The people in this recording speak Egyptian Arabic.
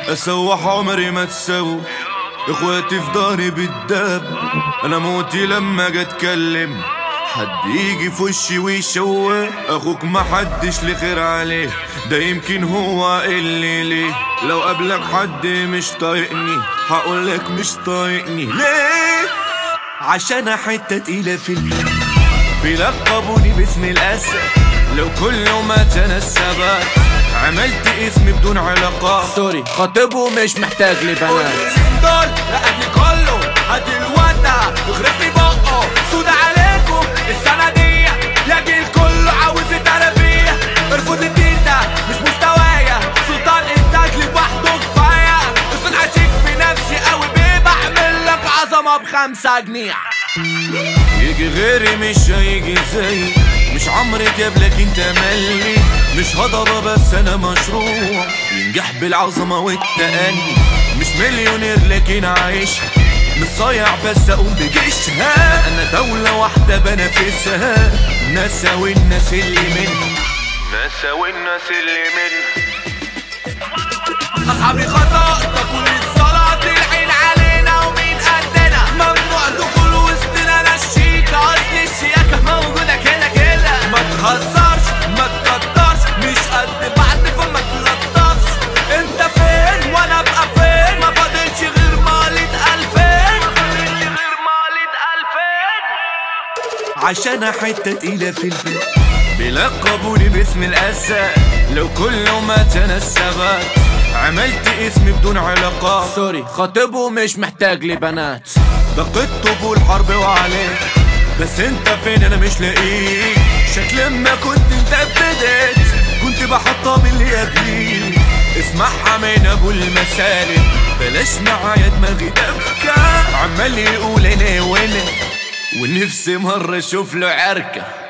اسوح عمري ما تسوي اخواتي في داري بالدب انا موتي لما اجي اتكلم حد يجي في وشي ويشوه اخوك ما حدش لخير عليه ده يمكن هو اللي ليه لو قبلك حد مش طايقني هقولك مش طايقني ليه عشان حتة تقيلة في البيت بيلقبوني باسم الاسد لو كل ما تنسبت عملت اسمي بدون علاقات سوري خاطبه مش محتاج لبنات دول لأهلي كله هات الودع يخرب لي بقه سود عليكم السنة دي يا جيل كله عاوز تربية ارفض الدين ده مش مستوايا سلطان انتاج لوحده كفاية اصل عشيك في نفسي قوي بيه بعمل لك عظمة بخمسة جنيه يجي غيري مش هيجي زي مش عمري جاب لك انت ملي مش هضبة بس انا مشروع ينجح بالعظمة والتأني مش مليونير لكن عايش مش صايع بس اقوم بجيشها انا دولة واحدة بنافسها ناسا والناس اللي منها ناسا والناس اللي منها اصحابي خطأ كل الصلاة العين علينا ومين قدنا ممنوع دخول وسطنا نشيك اصل الشياكة موجودة كده كده ما تهزرش ما تقدرش مش قد بعض فما تلطفش انت فين وانا ابقى فين ما فاضلش غير مالة الفين ما فاضلش غير مالة الفين عشان حتة تقيلة في البيت بيلقبوني باسم الأسد لو كل ما تنسبت عملت اسمي بدون علاقات سوري خاطبه مش محتاج لبنات دقيت طبول حرب وعليك بس انت فين انا مش لاقيك شكل ما كنت انت ابتديت كنت بحطها باللي قبليك اسمعها من ابو المسالك بلاش معايا دماغي دبكة عمال يقول انا وانا ونفسي مرة اشوف له عركة